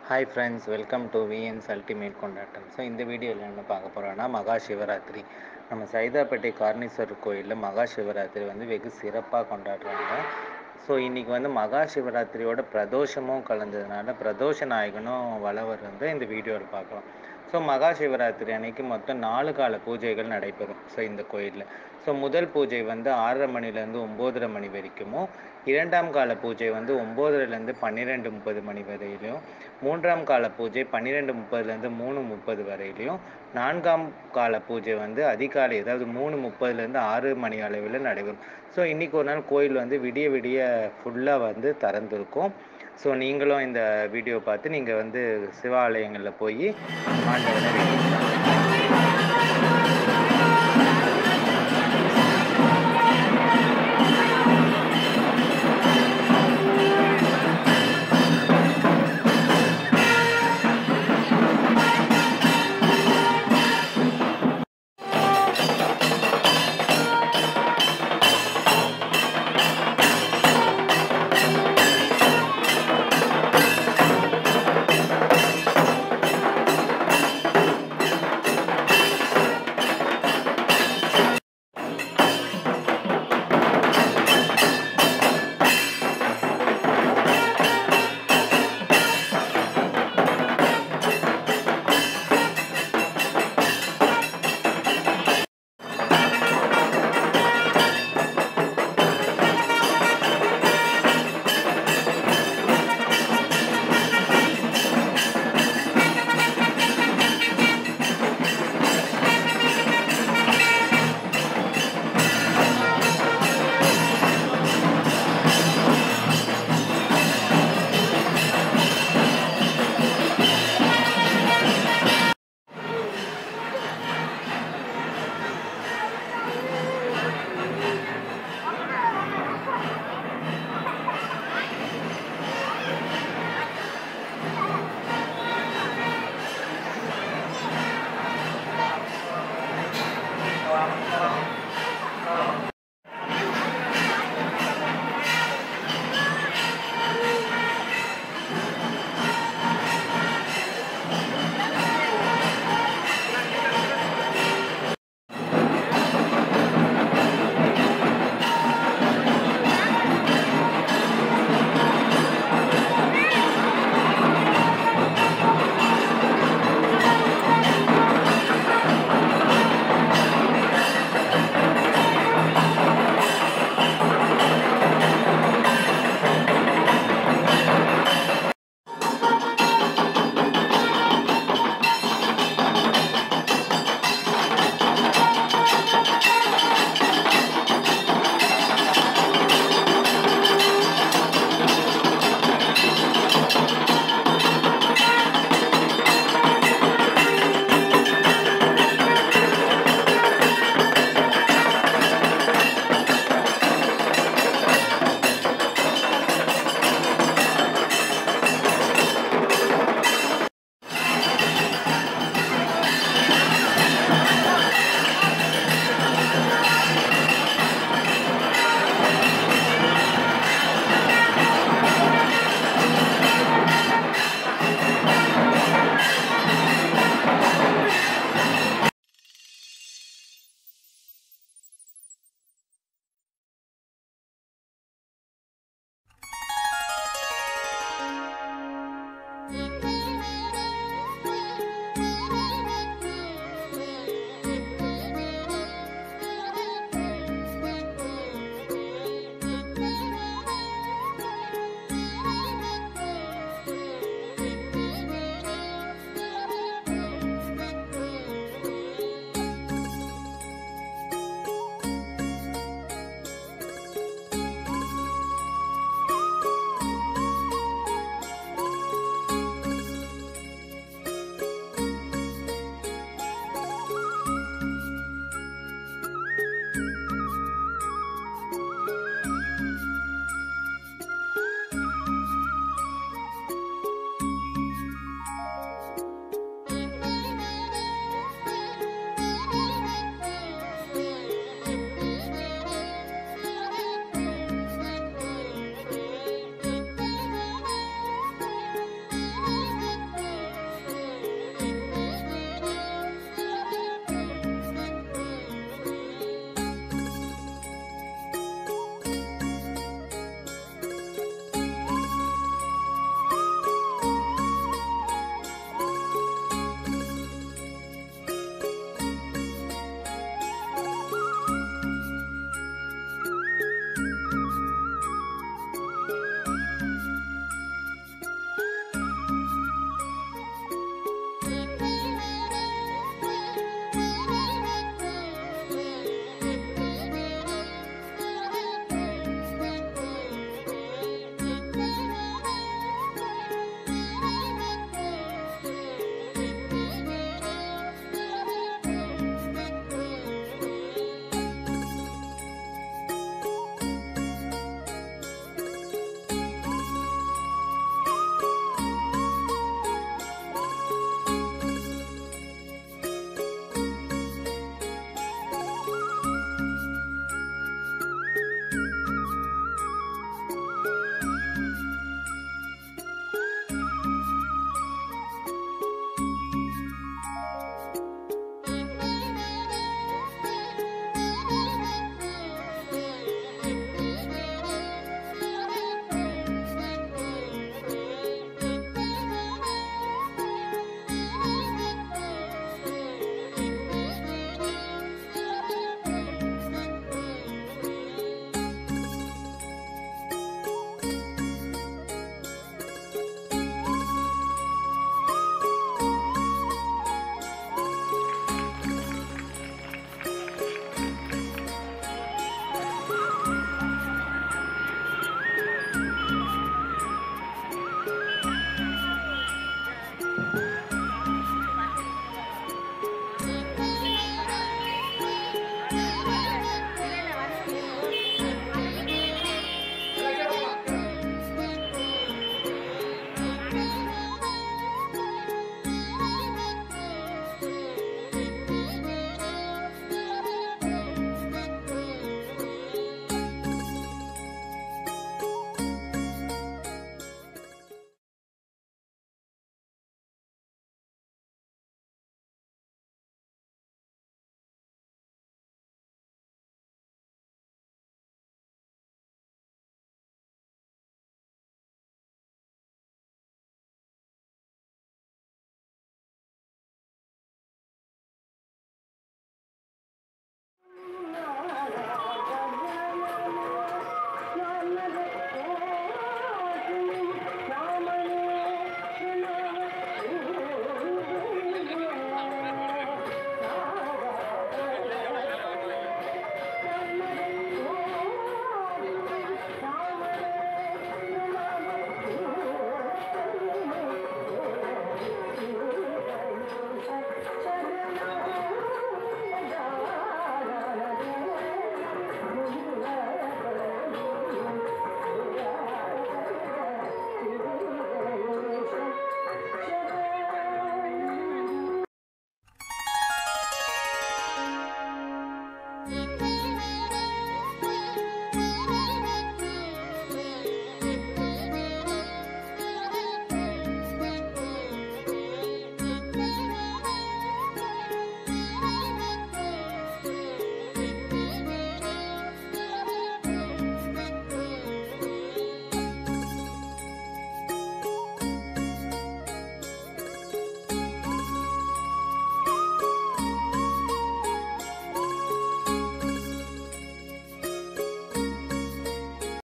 hi friends welcome to VNS ultimate கொண்டாட்டம் so இந்த வீடியோவில் என்ன பார்க்க போகிறோன்னா மகா சிவராத்திரி நம்ம சைதாப்பேட்டை கார்னீஸ்வரர் கோயிலில் மகா சிவராத்திரி வந்து வெகு சிறப்பாக கொண்டாடுறாங்க ஸோ இன்றைக்கி வந்து மகா சிவராத்திரியோட பிரதோஷமும் கலந்ததுனால பிரதோஷ நாயகனும் வளவர் வந்து இந்த வீடியோவில் பார்க்கலாம் ஸோ மகா சிவராத்திரி அன்னைக்கு மொத்தம் நாலு கால பூஜைகள் நடைபெறும் ஸோ இந்த கோயிலில் ஸோ முதல் பூஜை வந்து ஆறரை மணிலேருந்து ஒம்போதரை மணி வரைக்குமும் இரண்டாம் கால பூஜை வந்து ஒம்போதரைலேருந்து பன்னிரெண்டு முப்பது மணி வரையிலையும் மூன்றாம் கால பூஜை பன்னிரெண்டு முப்பதுலேருந்து மூணு முப்பது வரையிலையும் நான்காம் கால பூஜை வந்து அதிகாலை அதாவது மூணு முப்பதுலேருந்து ஆறு மணி அளவில் நடைபெறும் ஸோ இன்றைக்கி ஒரு நாள் கோயில் வந்து விடிய விடிய ஃபுல்லாக வந்து திறந்துருக்கும் ஸோ நீங்களும் இந்த வீடியோ பார்த்து நீங்கள் வந்து சிவாலயங்களில் போய் ஆண்டவனை வேண்டிக்கலாம்